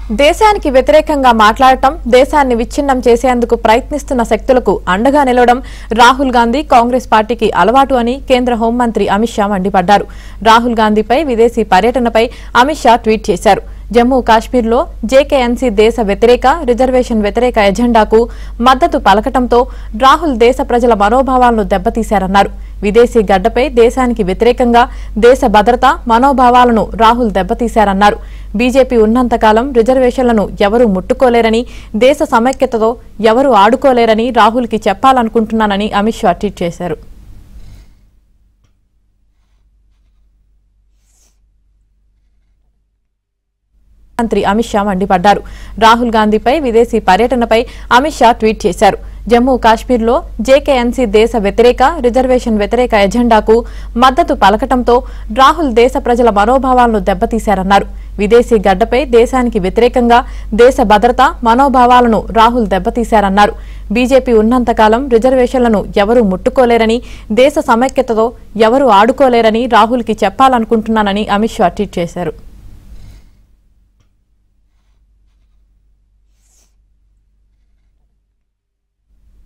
దేశానికి వ్యతిరేకంగా మాట్లాడటం దేశాన్ని విచ్ఛిన్నం చేసేందుకు ప్రయత్నిస్తున్న శక్తులకు అండగా నిలవడం రాహుల్ గాంధీ కాంగ్రెస్ పార్టీకి అలవాటు అని కేంద్ర హోంమంత్రి అమిత్ షా మండిపడ్డారు రాహుల్ గాంధీపై విదేశీ పర్యటనపై అమిత్ షా ట్వీట్ చేశారు జమ్మూ కాశ్మీర్లో జేకేఎన్సీ దేశ వ్యతిరేక రిజర్వేషన్ వ్యతిరేక ఎజెండాకు మద్దతు పలకటంతో రాహుల్ దేశ ప్రజల మనోభావాలను దెబ్బతీశారన్నారు విదేశీ గడ్డపై దేశానికి వ్యతిరేకంగా దేశ భద్రత మనోభావాలను రాహుల్ దెబ్బతీశారన్నారు బీజేపీ ఉన్నంతకాలం రిజర్వేషన్లను ఎవరూ ముట్టుకోలేరని దేశ సమైక్యతతో ఎవరూ ఆడుకోలేరని రాహుల్కి చెప్పాలనుకుంటున్నానని అమిత్ షా ట్వీట్ చేశారు మంత్రి అమిత్ షా మండిపడ్డారు రాహుల్ గాంధీపై విదేశీ పర్యటనపై అమిత్ షా ట్వీట్ చేశారు జమ్మూ కాశ్మీర్లో జేకేఎన్సీ దేశ వ్యతిరేక రిజర్వేషన్ వ్యతిరేక ఎజెండాకు మద్దతు పలకటంతో రాహుల్ దేశ ప్రజల మనోభావాలను దెబ్బతీశారన్నారు విదేశీ గడ్డపై దేశానికి వ్యతిరేకంగా దేశ భద్రత మనోభావాలను రాహుల్ దెబ్బతీశారన్నారు బీజేపీ ఉన్నంతకాలం రిజర్వేషన్లను ఎవరూ ముట్టుకోలేరని దేశ సమైక్యతతో ఎవరూ ఆడుకోలేరని రాహుల్కి చెప్పాలనుకుంటున్నానని అమిత్ షా ట్వీట్ చేశారు